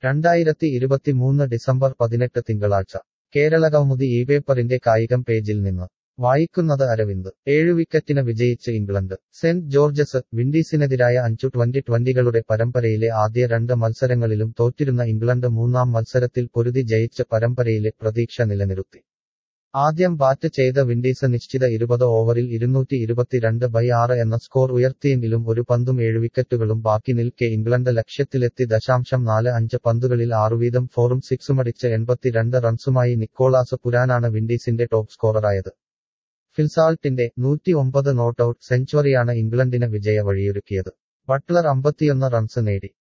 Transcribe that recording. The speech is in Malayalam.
രണ്ടായിരത്തി ഇരുപത്തിമൂന്ന് ഡിസംബർ പതിനെട്ട് തിങ്കളാഴ്ച കേരളകൗമുദി ഈ പേപ്പറിന്റെ കായികം പേജിൽ നിന്ന് വായിക്കുന്നത് അരവിന്ദ് ഏഴു വിക്കറ്റിന് വിജയിച്ച് ഇംഗ്ലണ്ട് സെന്റ് ജോർജസ് വിൻഡീസിനെതിരായ അഞ്ചു ട്വന്റി ട്വന്റികളുടെ പരമ്പരയിലെ ആദ്യ രണ്ട് മത്സരങ്ങളിലും തോറ്റിരുന്ന ഇംഗ്ലണ്ട് മൂന്നാം മത്സരത്തിൽ പൊരുതി ജയിച്ച് പരമ്പരയിലെ പ്രതീക്ഷ നിലനിർത്തി ആദ്യം ബാറ്റ് ചെയ്ത വിൻഡീസ് നിശ്ചിത ഇരുപത് ഓവറിൽ ഇരുന്നൂറ്റി ഇരുപത്തിരണ്ട് ബൈ ആറ് എന്ന സ്കോർ ഉയർത്തിയെങ്കിലും ഒരു പന്തും ഏഴ് വിക്കറ്റുകളും ബാക്കി നിൽക്കെ ഇംഗ്ലണ്ട് ലക്ഷ്യത്തിലെത്തി ദശാംശം നാല് അഞ്ച് പന്തുകളിൽ ആറുവീതം ഫോറും സിക്സുമടിച്ച് എൺപത്തിരണ്ട് റൺസുമായി നിക്കോളാസ് പുരാനാണ് വിൻഡീസിന്റെ ടോപ്പ് സ്കോററായത് ഫിൽസാൾട്ടിന്റെ നൂറ്റി ഒമ്പത് നോട്ടൌട്ട് സെഞ്ചുറിയാണ് ഇംഗ്ലണ്ടിന് വിജയ വഴിയൊരുക്കിയത് ബട്ട്ലർ അമ്പത്തിയൊന്ന് റൺസ് നേടി